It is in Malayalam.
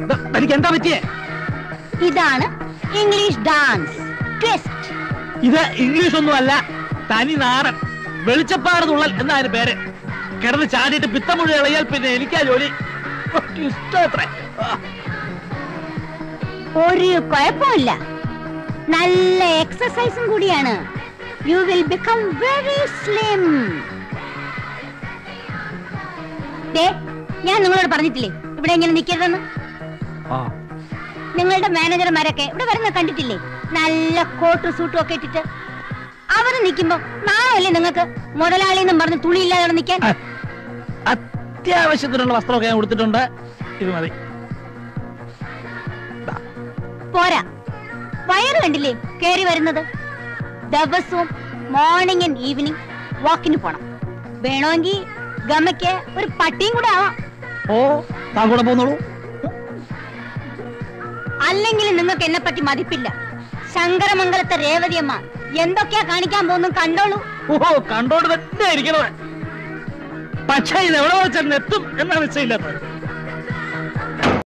തനിക്ക് എന്താ പറ്റിയേ ഇതാണ് ഇംഗ്ലീഷ് ഡാൻസ് ട്വിസ്റ്റ് ഇത് ഇംഗ്ലീഷ് ഒന്നും അല്ല തനി നാടൻ വെളിച്ചപ്പാട് തുള്ളൽ എന്നാ അതിന് പേര് കിടന്ന് ചാടിയിട്ട് പിത്തമുഴി ഇളയാൽ പിന്നെ എനിക്കാ ജോലി ഓ, ഇഷ്ടമത്രേ. ആ, ഒരു കുഴപ്പമില്ല നല്ല എക്സസൈസും കൂടിയാണ് you will become very slim ഞാൻ നിങ്ങളോട് പറഞ്ഞിട്ടില്ലേ ഇവിടെ ഇങ്ങനെ നിൽക്കരുതെന്ന് ആ. നിങ്ങളുടെ മാനേജർമാരൊക്കെ ഇവിടെ വരുന്ന കണ്ടിട്ടില്ലേ നല്ല കോട്ടും സൂട്ടും ഒക്കെ ഇട്ടിട്ട് അവര് നിൽക്കുമ്പോ നാളല്ലേ നിങ്ങൾക്ക് മുതലാളി എന്നും പറഞ്ഞ് തുണിയില്ലാതെ അവിടെ നിൽക്കാൻ ആ, അത്യാവശ്യത്തിനുള്ള വസ്ത്രമൊക്കെ ഞാൻ കൊടുത്തിട്ടുണ്ട് ഇത് മതി പോരാ വയറ് കണ്ടില്ലേ കേറി വരുന്നത് ദിവസവും മോർണിംഗ് ആൻഡ് ഈവനിങ് വാക്കിന് പോണം വേണമെങ്കിൽ ഗമയ്ക്ക് ഒരു പട്ടിയും കൂടെ ആവാം ഓ താൻ കൂടെ പോന്നോളൂ അല്ലെങ്കിൽ നിങ്ങൾക്ക് എന്നെ പറ്റി മതിപ്പില്ല ശങ്കരമംഗലത്തെ രേവതിയമ്മ എന്തൊക്കെയാ കാണിക്കാൻ പോകുന്നു കണ്ടോളൂ ഓ കണ്ടോണ്ട് തന്നെ ഇരിക്കണത് പക്ഷേ ഇത് എവിടെ വെച്ചാൽ എത്തും എന്നാണ് നിശ്ചയില്ലാത്തത്